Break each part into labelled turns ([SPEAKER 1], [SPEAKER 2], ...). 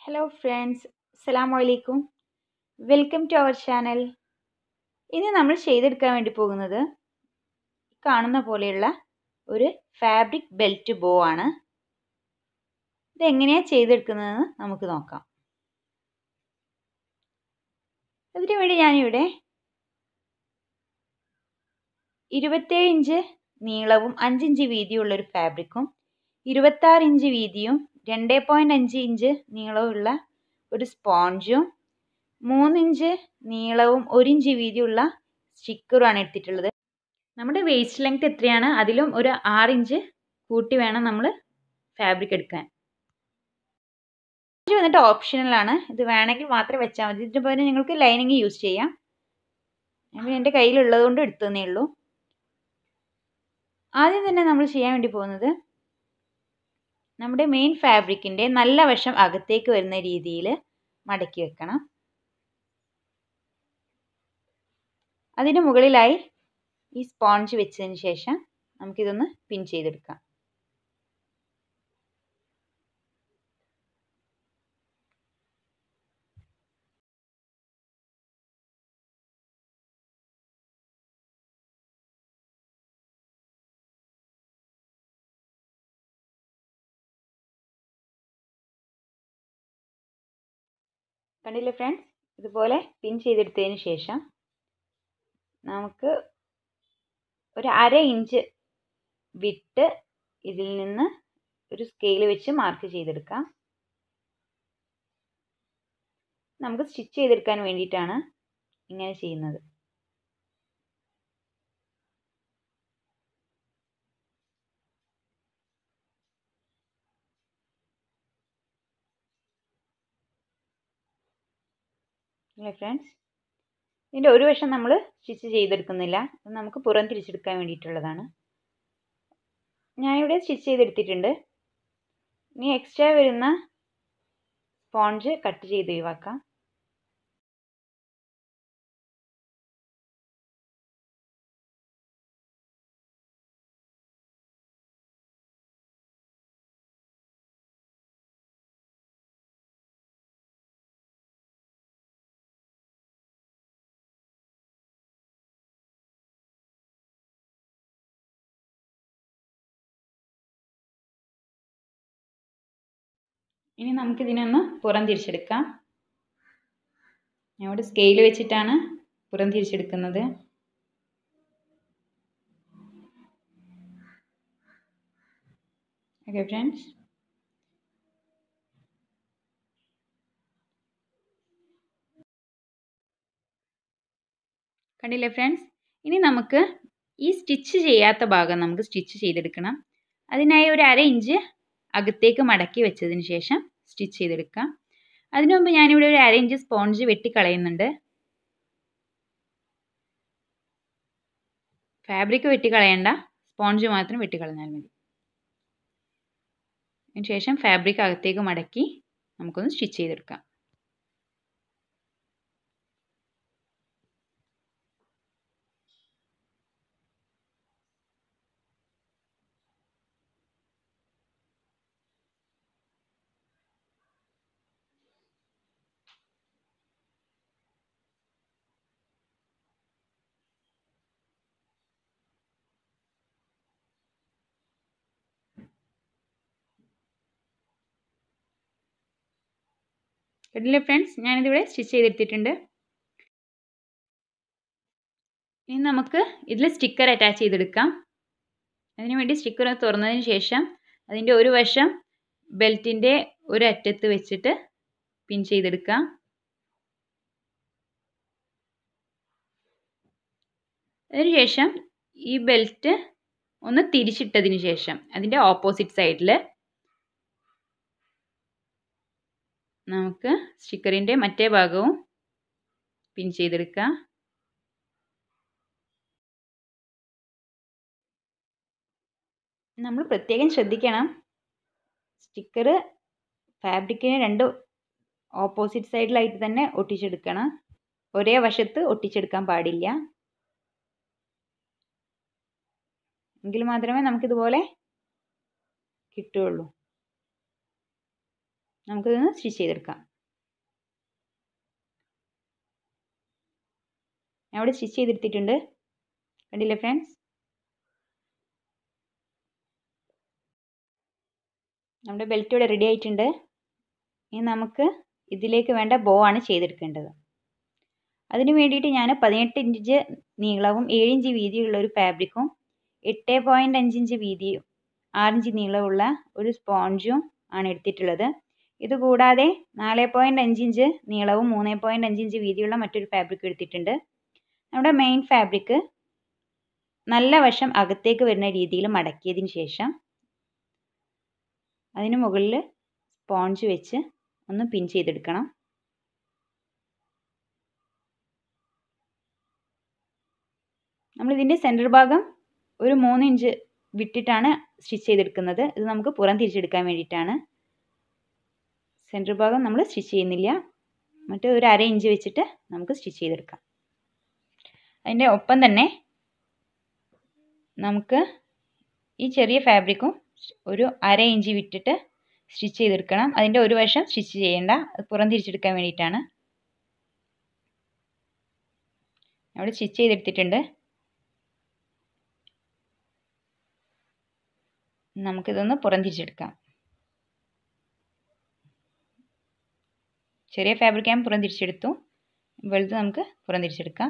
[SPEAKER 1] hello friends അസ്സലാമു അലൈക്കും welcome to our channel ഇനി നമ്മൾ ചെയ്തെടുക്കാൻ വേണ്ടി പോകുന്നത് കാണുന്ന പോലെയുള്ള ഒരു ഫാബ്രിക് ബെൽറ്റ് ബോ ആണ് ഇതെങ്ങനെയാണ് ചെയ്തെടുക്കുന്നതെന്ന് നമുക്ക് നോക്കാം അതിനു വേണ്ടി ഞാനിവിടെ ഇരുപത്തേഴ് ഇഞ്ച് നീളവും അഞ്ചിഞ്ച് വീതിയുള്ള ഒരു ഫാബ്രിക്കും ഇരുപത്താറ് ഇഞ്ച് വീതിയും രണ്ട് പോയിൻറ്റ് അഞ്ച് ഇഞ്ച് നീളവുമുള്ള ഒരു സ്പോഞ്ചും മൂന്നിഞ്ച് നീളവും ഒരു ഇഞ്ച് വീതിയുള്ള സ്റ്റിക്കറുമാണ് എടുത്തിട്ടുള്ളത് നമ്മുടെ വേസ്റ്റ് ലെങ്ത് എത്രയാണ് അതിലും ഒരു ആറ് ഇഞ്ച് കൂട്ടി വേണം നമ്മൾ ഫാബ്രിക് എടുക്കാൻ ഇത് വന്നിട്ട് ഓപ്ഷണലാണ് ഇത് വേണമെങ്കിൽ മാത്രമേ വെച്ചാൽ മതി ഇതിന് പകരം നിങ്ങൾക്ക് ലൈനിങ് യൂസ് ചെയ്യാം ഞാൻ എൻ്റെ കയ്യിലുള്ളത് കൊണ്ട് എടുത്തതന്നേ ഉള്ളൂ ആദ്യം തന്നെ നമ്മൾ ചെയ്യാൻ വേണ്ടി പോകുന്നത് നമ്മുടെ മെയിൻ ഫാബ്രിക്കിൻ്റെ നല്ല വശം അകത്തേക്ക് വരുന്ന രീതിയിൽ മടക്കി വെക്കണം അതിന് മുകളിലായി ഈ സ്പോഞ്ച് വെച്ചതിന് ശേഷം നമുക്കിതൊന്ന് പിൻ ചെയ്തെടുക്കാം കണ്ടില്ലേ ഫ്രണ്ട്സ് ഇതുപോലെ പിൻ ചെയ്തെടുത്തതിന് ശേഷം നമുക്ക് ഒരു അര ഇഞ്ച് വിട്ട് ഇതിൽ നിന്ന് ഒരു സ്കെയിൽ വെച്ച് മാർക്ക് ചെയ്തെടുക്കാം നമുക്ക് സ്റ്റിച്ച് ചെയ്തെടുക്കാൻ വേണ്ടിയിട്ടാണ് ഇങ്ങനെ ചെയ്യുന്നത് അല്ലേ ഫ്രണ്ട്സ് ഇതിൻ്റെ ഒരു വശം നമ്മൾ സ്റ്റിച്ച് ചെയ്തെടുക്കുന്നില്ല അത് നമുക്ക് പുറം തിരിച്ചെടുക്കാൻ വേണ്ടിയിട്ടുള്ളതാണ് ഞാനിവിടെ സ്റ്റിച്ച് ചെയ്തെടുത്തിട്ടുണ്ട് ഇനി എക്സ്ട്രാ വരുന്ന സ്പോഞ്ച് കട്ട് ചെയ്ത് ഒഴിവാക്കാം ഇനി നമുക്കിതിനൊന്ന് പുറം തിരിച്ചെടുക്കാം ഞാൻ ഇവിടെ സ്കെയിൽ വെച്ചിട്ടാണ് പുറം തിരിച്ചെടുക്കുന്നത് ഓക്കെ ഫ്രണ്ട്സ് കണ്ടില്ലേ ഫ്രണ്ട്സ് ഇനി നമുക്ക് ഈ സ്റ്റിച്ച് ചെയ്യാത്ത ഭാഗം നമുക്ക് സ്റ്റിച്ച് ചെയ്തെടുക്കണം അതിനായി ഒരു അര ഇഞ്ച് അകത്തേക്ക് മടക്കി വെച്ചതിന് ശേഷം സ്റ്റിച്ച് ചെയ്തെടുക്കാം അതിനു മുമ്പ് ഞാനിവിടെ ഒരു അര ഇഞ്ച് സ്പോഞ്ച് വെട്ടിക്കളയുന്നുണ്ട് ഫാബ്രിക് വെട്ടിക്കളയണ്ട സ്പോഞ്ച് മാത്രം വെട്ടിക്കളഞ്ഞാൽ മതി അതിന് ശേഷം ഫാബ്രിക് അകത്തേക്ക് മടക്കി നമുക്കൊന്ന് സ്റ്റിച്ച് ചെയ്തെടുക്കാം കേട്ടില്ലേ ഫ്രണ്ട്സ് ഞാനിതിവിടെ സ്റ്റിച്ച് ചെയ്തെടുത്തിട്ടുണ്ട് ഇനി നമുക്ക് ഇതിൽ സ്റ്റിക്കർ അറ്റാച്ച് ചെയ്തെടുക്കാം അതിന് വേണ്ടി സ്റ്റിക്കർ തുറന്നതിന് ശേഷം അതിൻ്റെ ഒരു വശം ബെൽറ്റിൻ്റെ ഒരു അറ്റത്ത് വെച്ചിട്ട് പിൻ ചെയ്തെടുക്കാം അതിനുശേഷം ഈ ബെൽറ്റ് ഒന്ന് തിരിച്ചിട്ടതിന് ശേഷം അതിൻ്റെ ഓപ്പോസിറ്റ് സൈഡിൽ നമുക്ക് സ്റ്റിക്കറിൻ്റെ മറ്റേ ഭാഗവും പിൻ ചെയ്തെടുക്കാം നമ്മൾ പ്രത്യേകം ശ്രദ്ധിക്കണം സ്റ്റിക്കർ ഫാബ്രിക്കിന് രണ്ട് ഓപ്പോസിറ്റ് സൈഡിലായിട്ട് തന്നെ ഒട്ടിച്ചെടുക്കണം ഒരേ വശത്ത് ഒട്ടിച്ചെടുക്കാൻ പാടില്ല എങ്കിൽ മാത്രമേ നമുക്കിതുപോലെ കിട്ടുകയുള്ളൂ നമുക്കിതൊന്ന് സ്റ്റിച്ച് ചെയ്തെടുക്കാം ഞാൻ ഇവിടെ സ്റ്റിച്ച് ചെയ്തെടുത്തിട്ടുണ്ട് കണ്ടില്ലേ ഫ്രണ്ട്സ് നമ്മുടെ ബെൽറ്റ് ഇവിടെ റെഡി ആയിട്ടുണ്ട് ഇനി നമുക്ക് ഇതിലേക്ക് വേണ്ട ബോ ആണ് ചെയ്തെടുക്കേണ്ടത് അതിന് വേണ്ടിയിട്ട് ഞാൻ പതിനെട്ട് ഇഞ്ച് നീളവും ഏഴ് ഇഞ്ച് വീതിയുള്ള ഒരു ഫാബ്രിക്കും എട്ട് പോയിൻറ്റ് അഞ്ച് ഇഞ്ച് വീതിയും ആറിഞ്ച് നീളമുള്ള ഒരു സ്പോഞ്ചും ആണ് എടുത്തിട്ടുള്ളത് ഇത് കൂടാതെ നാല് പോയിൻറ്റ് അഞ്ച് ഇഞ്ച് നീളവും മൂന്ന് പോയിൻറ്റ് അഞ്ച് ഇഞ്ച് വീതിയുള്ള മറ്റൊരു ഫാബ്രിക് എടുത്തിട്ടുണ്ട് നമ്മുടെ മെയിൻ ഫാബ്രിക് നല്ല വശം അകത്തേക്ക് വരുന്ന രീതിയിൽ മടക്കിയതിന് ശേഷം അതിന് മുകളിൽ സ്പോഞ്ച് വെച്ച് ഒന്ന് പിൻ ചെയ്തെടുക്കണം നമ്മളിതിൻ്റെ സെൻറ്റർ ഭാഗം ഒരു മൂന്ന് ഇഞ്ച് വിട്ടിട്ടാണ് സ്റ്റിച്ച് ചെയ്തെടുക്കുന്നത് ഇത് നമുക്ക് പുറം തിരിച്ചെടുക്കാൻ വേണ്ടിയിട്ടാണ് സെൻറ്റർ ഭാഗം നമ്മൾ സ്റ്റിച്ച് ചെയ്യുന്നില്ല മറ്റേ ഒരു അര ഇഞ്ച് വെച്ചിട്ട് നമുക്ക് സ്റ്റിച്ച് ചെയ്തെടുക്കാം അതിൻ്റെ ഒപ്പം തന്നെ നമുക്ക് ഈ ചെറിയ ഫാബ്രിക്കും ഒരു അര ഇഞ്ച് വിട്ടിട്ട് സ്റ്റിച്ച് ചെയ്തെടുക്കണം അതിൻ്റെ ഒരു വശം സ്റ്റിച്ച് ചെയ്യേണ്ട അത് പുറം തിരിച്ചെടുക്കാൻ വേണ്ടിയിട്ടാണ് അവിടെ സ്റ്റിച്ച് ചെയ്തെടുത്തിട്ടുണ്ട് നമുക്കിതൊന്ന് പുറം തിരിച്ചെടുക്കാം ചെറിയ ഫാബ്രിക് ഞാൻ പുറം തിരിച്ചെടുത്തു വലുത് നമുക്ക് പുറം തിരിച്ചെടുക്കാം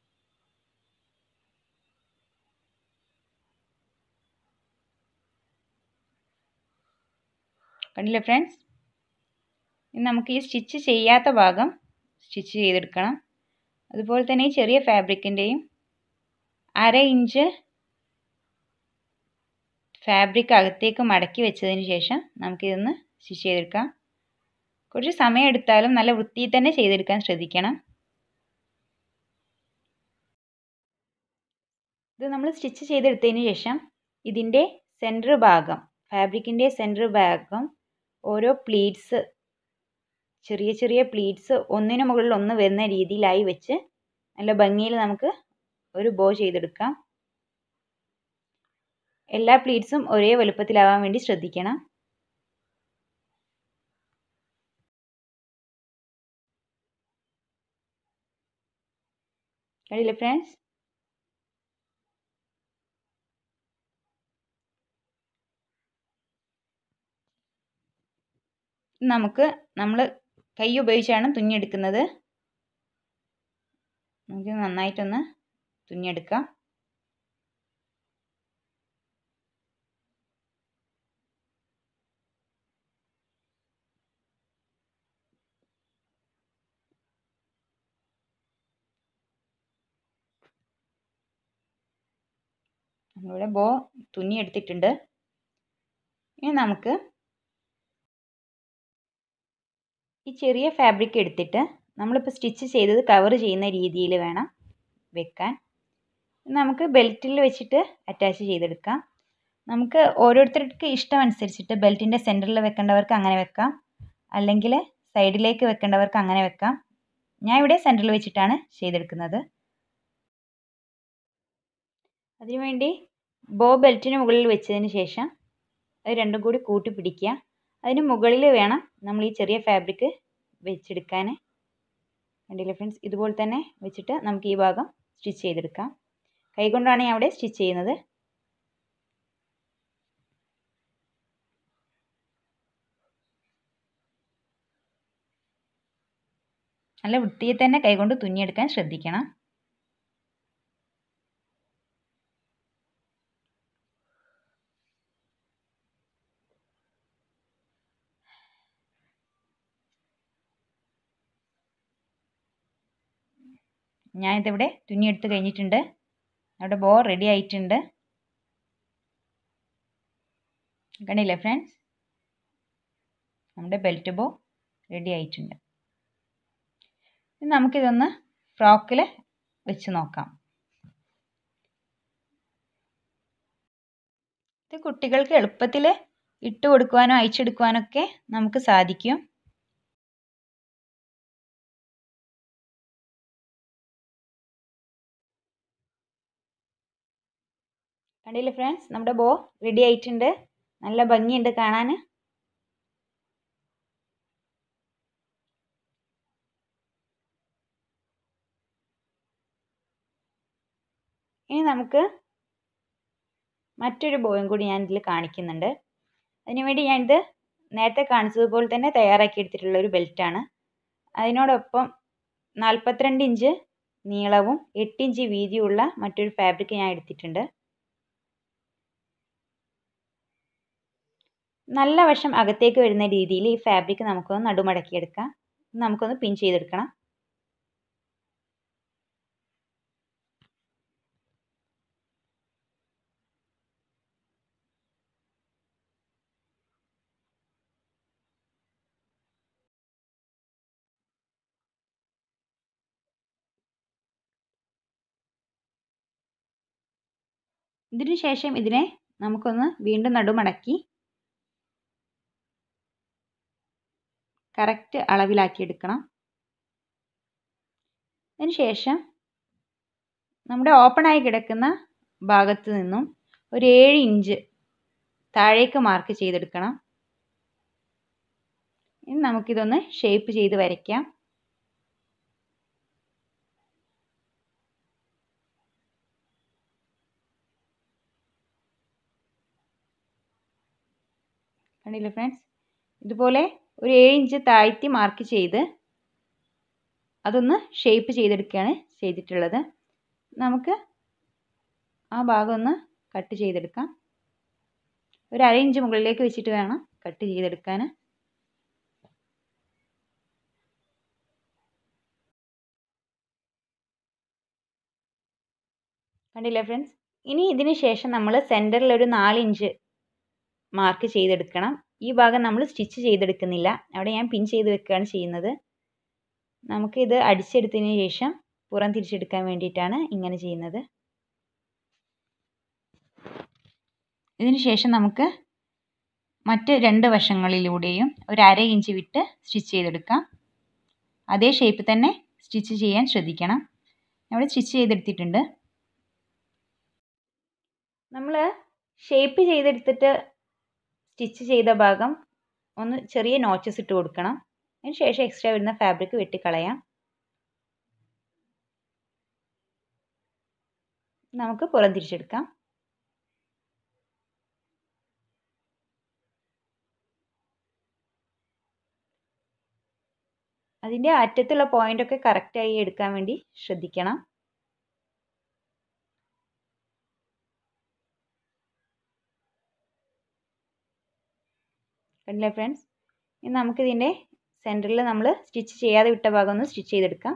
[SPEAKER 1] കണ്ടില്ലേ ഫ്രണ്ട്സ് ഇനി നമുക്ക് ഈ സ്റ്റിച്ച് ചെയ്യാത്ത ഭാഗം സ്റ്റിച്ച് ചെയ്തെടുക്കണം അതുപോലെ തന്നെ ഈ ചെറിയ ഫാബ്രിക്കിൻ്റെയും അര ഇഞ്ച് ഫാബ്രിക് അകത്തേക്ക് മടക്കി വെച്ചതിന് ശേഷം നമുക്കിതൊന്ന് സ്റ്റിച്ച് ചെയ്തെടുക്കാം കുറച്ച് സമയം എടുത്താലും നല്ല വൃത്തിയിൽ തന്നെ ചെയ്തെടുക്കാൻ ശ്രദ്ധിക്കണം ഇത് നമ്മൾ സ്റ്റിച്ച് ചെയ്തെടുത്തതിന് ശേഷം ഇതിൻ്റെ സെൻറ്റർ ഭാഗം ഫാബ്രിക്കിൻ്റെ സെൻറ്റർ ഭാഗം ഓരോ പ്ലീറ്റ്സ് ചെറിയ ചെറിയ പ്ലീറ്റ്സ് ഒന്നിനു മുകളിൽ ഒന്ന് വരുന്ന രീതിയിലായി വെച്ച് നല്ല ഭംഗിയിൽ നമുക്ക് ഒരു ബോ ചെയ്തെടുക്കാം എല്ലാ പ്ലീറ്റ്സും ഒരേ വലുപ്പത്തിലാവാൻ വേണ്ടി ശ്രദ്ധിക്കണം കണ്ടില്ലേ ഫ്രണ്ട്സ് നമുക്ക് നമ്മൾ കൈ ഉപയോഗിച്ചാണ് തുന്നിയെടുക്കുന്നത് നമുക്ക് നന്നായിട്ടൊന്ന് തുന്നിയെടുക്കാം നമ്മളിവിടെ ബോ തുന്നിയെടുത്തിട്ടുണ്ട് ഇനി നമുക്ക് ഈ ചെറിയ ഫാബ്രിക് എടുത്തിട്ട് നമ്മളിപ്പോൾ സ്റ്റിച്ച് ചെയ്തത് കവർ ചെയ്യുന്ന രീതിയിൽ വേണം വെക്കാൻ നമുക്ക് ബെൽറ്റിൽ വെച്ചിട്ട് അറ്റാച്ച് ചെയ്തെടുക്കാം നമുക്ക് ഓരോരുത്തർക്ക് ഇഷ്ടം അനുസരിച്ചിട്ട് ബെൽറ്റിൻ്റെ സെൻറ്ററിൽ വെക്കേണ്ടവർക്ക് അങ്ങനെ വെക്കാം അല്ലെങ്കിൽ സൈഡിലേക്ക് വെക്കേണ്ടവർക്ക് അങ്ങനെ വെക്കാം ഞാൻ ഇവിടെ സെൻറ്ററിൽ വെച്ചിട്ടാണ് ചെയ്തെടുക്കുന്നത് അതിനുവേണ്ടി ബോ ബെൽറ്റിന് മുകളിൽ വെച്ചതിന് ശേഷം അത് രണ്ടും കൂടി കൂട്ടി പിടിക്കുക അതിന് മുകളിൽ വേണം നമ്മൾ ഈ ചെറിയ ഫാബ്രിക് വെച്ചെടുക്കാൻ കണ്ടില്ലേ ഫ്രണ്ട്സ് ഇതുപോലെ തന്നെ വെച്ചിട്ട് നമുക്ക് ഈ ഭാഗം സ്റ്റിച്ച് ചെയ്തെടുക്കാം കൈകൊണ്ടാണ് ഞാൻ അവിടെ സ്റ്റിച്ച് ചെയ്യുന്നത് നല്ല വൃത്തിയിൽ തന്നെ കൈകൊണ്ട് തുന്നിയെടുക്കാൻ ശ്രദ്ധിക്കണം ഞാനിതിവിടെ തുന്നിയെടുത്ത് കഴിഞ്ഞിട്ടുണ്ട് അവിടെ ബോ റെഡി ആയിട്ടുണ്ട് കണ്ടില്ലേ ഫ്രണ്ട്സ് നമ്മുടെ ബെൽറ്റ് ബോ റെഡി ആയിട്ടുണ്ട് ഇനി നമുക്കിതൊന്ന് ഫ്രോക്കിൽ വെച്ച് നോക്കാം ഇത് കുട്ടികൾക്ക് എളുപ്പത്തിൽ ഇട്ട് കൊടുക്കുവാനോ അയച്ചെടുക്കുവാനോ ഒക്കെ നമുക്ക് സാധിക്കും കണ്ടില്ലേ ഫ്രണ്ട്സ് നമ്മുടെ ബോ റെഡി ആയിട്ടുണ്ട് നല്ല ഭംഗിയുണ്ട് കാണാൻ ഇനി നമുക്ക് മറ്റൊരു ബോയും കൂടി ഞാൻ ഇതിൽ കാണിക്കുന്നുണ്ട് അതിനുവേണ്ടി ഞാനിത് നേരത്തെ കാണിച്ചതുപോലെ തന്നെ തയ്യാറാക്കി എടുത്തിട്ടുള്ള ഒരു ബെൽറ്റാണ് അതിനോടൊപ്പം നാൽപ്പത്തിരണ്ട് ഇഞ്ച് നീളവും എട്ട് ഇഞ്ച് വീതിയുള്ള മറ്റൊരു ഫാബ്രിക് ഞാൻ എടുത്തിട്ടുണ്ട് നല്ല വശം അകത്തേക്ക് വരുന്ന രീതിയിൽ ഈ ഫാബ്രിക് നമുക്കൊന്ന് നടുമടക്കിയെടുക്കാം നമുക്കൊന്ന് പിൻ ചെയ്തെടുക്കണം ഇതിനു ശേഷം ഇതിനെ നമുക്കൊന്ന് വീണ്ടും നടുമടക്കി കറക്റ്റ് അളവിലാക്കി എടുക്കണം അതിന് ശേഷം നമ്മുടെ ഓപ്പണായി കിടക്കുന്ന ഭാഗത്ത് നിന്നും ഒരു ഏഴ് ഇഞ്ച് താഴേക്ക് മാർക്ക് ചെയ്തെടുക്കണം ഇനി നമുക്കിതൊന്ന് ഷേപ്പ് ചെയ്ത് വരയ്ക്കാം കണ്ടില്ലേ ഫ്രണ്ട്സ് ഇതുപോലെ ഒരു ഏഴ് ഇഞ്ച് താഴ്ത്തി മാർക്ക് ചെയ്ത് അതൊന്ന് ഷേപ്പ് ചെയ്തെടുക്കുകയാണ് ചെയ്തിട്ടുള്ളത് നമുക്ക് ആ ഭാഗം ഒന്ന് കട്ട് ചെയ്തെടുക്കാം ഒരു അര ഇഞ്ച് മുകളിലേക്ക് വെച്ചിട്ട് വേണം കട്ട് ചെയ്തെടുക്കാൻ കണ്ടില്ലേ ഫ്രണ്ട്സ് ഇനി ഇതിന് ശേഷം നമ്മൾ സെൻറ്ററിൽ ഒരു നാല് ഇഞ്ച് മാർക്ക് ചെയ്തെടുക്കണം ഈ ഭാഗം നമ്മൾ സ്റ്റിച്ച് ചെയ്തെടുക്കുന്നില്ല അവിടെ ഞാൻ പിൻ ചെയ്ത് വെക്കുകയാണ് ചെയ്യുന്നത് നമുക്കിത് അടിച്ചെടുത്തതിന് ശേഷം പുറം തിരിച്ചെടുക്കാൻ വേണ്ടിയിട്ടാണ് ഇങ്ങനെ ചെയ്യുന്നത് ഇതിന് ശേഷം നമുക്ക് മറ്റ് രണ്ട് വശങ്ങളിലൂടെയും ഒരു അര ഇഞ്ച് വിട്ട് സ്റ്റിച്ച് ചെയ്തെടുക്കാം അതേ ഷേപ്പ് തന്നെ സ്റ്റിച്ച് ചെയ്യാൻ ശ്രദ്ധിക്കണം ഇവിടെ സ്റ്റിച്ച് ചെയ്തെടുത്തിട്ടുണ്ട് നമ്മൾ ഷേപ്പ് ചെയ്തെടുത്തിട്ട് സ്റ്റിച്ച് ചെയ്ത ഭാഗം ഒന്ന് ചെറിയ നോച്ചസ് ഇട്ട് കൊടുക്കണം അതിന് ശേഷം എക്സ്ട്രാ വരുന്ന ഫാബ്രിക് വെട്ടിക്കളയാം നമുക്ക് പുറം തിരിച്ചെടുക്കാം അതിൻ്റെ അറ്റത്തുള്ള പോയിൻ്റൊക്കെ കറക്റ്റായി എടുക്കാൻ വേണ്ടി ശ്രദ്ധിക്കണം കണ്ടില്ലേ ഫ്രണ്ട്സ് ഇനി നമുക്കിതിൻ്റെ സെൻറ്ററിൽ നമ്മൾ സ്റ്റിച്ച് ചെയ്യാതെ വിട്ട ഭാഗം ഒന്ന് സ്റ്റിച്ച് ചെയ്തെടുക്കാം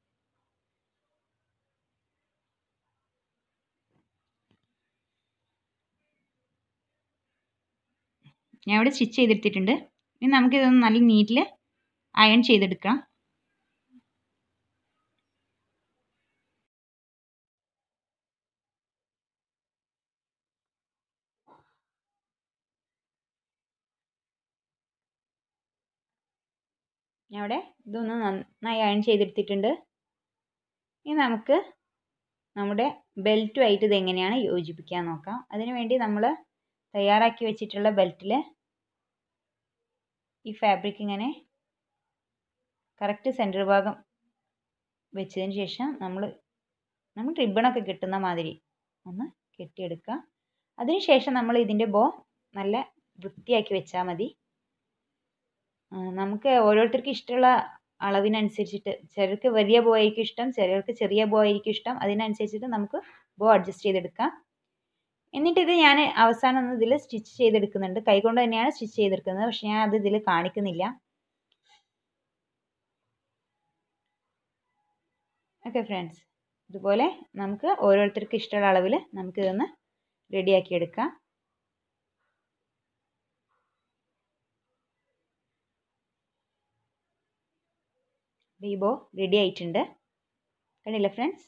[SPEAKER 1] ഞാൻ ഇവിടെ സ്റ്റിച്ച് ചെയ്തെടുത്തിട്ടുണ്ട് ഇനി നമുക്കിതൊന്ന് നല്ല നീറ്റിൽ അയൺ ചെയ്തെടുക്കാം ഞാൻ ഇവിടെ ഇതൊന്ന് നന്നായി അയൺ ചെയ്തെടുത്തിട്ടുണ്ട് ഇനി നമുക്ക് നമ്മുടെ ബെൽറ്റുമായിട്ട് ഇത് എങ്ങനെയാണ് യോജിപ്പിക്കാൻ നോക്കാം അതിനു വേണ്ടി നമ്മൾ തയ്യാറാക്കി വെച്ചിട്ടുള്ള ബെൽറ്റിൽ ഈ ഫാബ്രിക് ഇങ്ങനെ കറക്റ്റ് സെൻറ്റർ ഭാഗം വെച്ചതിന് ശേഷം നമ്മൾ നമ്മൾ റിബണൊക്കെ കിട്ടുന്ന മാതിരി ഒന്ന് കെട്ടിയെടുക്കുക അതിന് ശേഷം നമ്മൾ ഇതിൻ്റെ ബോ നല്ല വൃത്തിയാക്കി വെച്ചാൽ മതി നമുക്ക് ഓരോരുത്തർക്കും ഇഷ്ടമുള്ള അളവിനനുസരിച്ചിട്ട് ചിലർക്ക് വലിയ ബോ ആയിരിക്കും ഇഷ്ടം ചിലർക്ക് ചെറിയ ബോ ആയിരിക്കും ഇഷ്ടം അതിനനുസരിച്ചിട്ട് നമുക്ക് ബോ അഡ്ജസ്റ്റ് ചെയ്തെടുക്കാം എന്നിട്ട് ഇത് ഞാൻ അവസാനം ഒന്ന് ഇതിൽ സ്റ്റിച്ച് ചെയ്തെടുക്കുന്നുണ്ട് കൈകൊണ്ട് തന്നെയാണ് സ്റ്റിച്ച് ചെയ്തെടുക്കുന്നത് പക്ഷെ ഞാൻ അത് ഇതിൽ കാണിക്കുന്നില്ല ഓക്കെ ഫ്രണ്ട്സ് ഇതുപോലെ നമുക്ക് ഓരോരുത്തർക്ക് ഇഷ്ടമുള്ള അളവിൽ നമുക്കിതൊന്ന് റെഡിയാക്കി എടുക്കാം ഈ ബോ റെഡി ആയിട്ടുണ്ട് കണ്ടില്ല ഫ്രണ്ട്സ്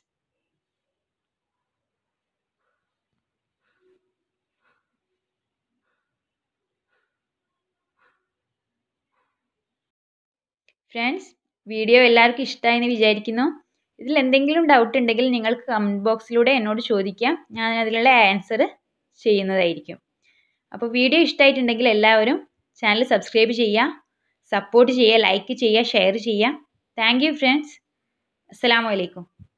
[SPEAKER 1] ഫ്രണ്ട്സ് വീഡിയോ എല്ലാവർക്കും ഇഷ്ടമായെന്ന് വിചാരിക്കുന്നു ഇതിൽ എന്തെങ്കിലും ഡൗട്ട് ഉണ്ടെങ്കിൽ നിങ്ങൾക്ക് കമൻറ്റ് ബോക്സിലൂടെ എന്നോട് ചോദിക്കാം ഞാൻ അതിലുള്ള ആൻസർ ചെയ്യുന്നതായിരിക്കും അപ്പോൾ വീഡിയോ ഇഷ്ടമായിട്ടുണ്ടെങ്കിൽ എല്ലാവരും ചാനൽ സബ്സ്ക്രൈബ് ചെയ്യുക സപ്പോർട്ട് ചെയ്യുക ലൈക്ക് ചെയ്യുക ഷെയർ ചെയ്യുക താങ്ക് യു ഫ്രണ്ട്സ് അസ്സാം വലൈക്കും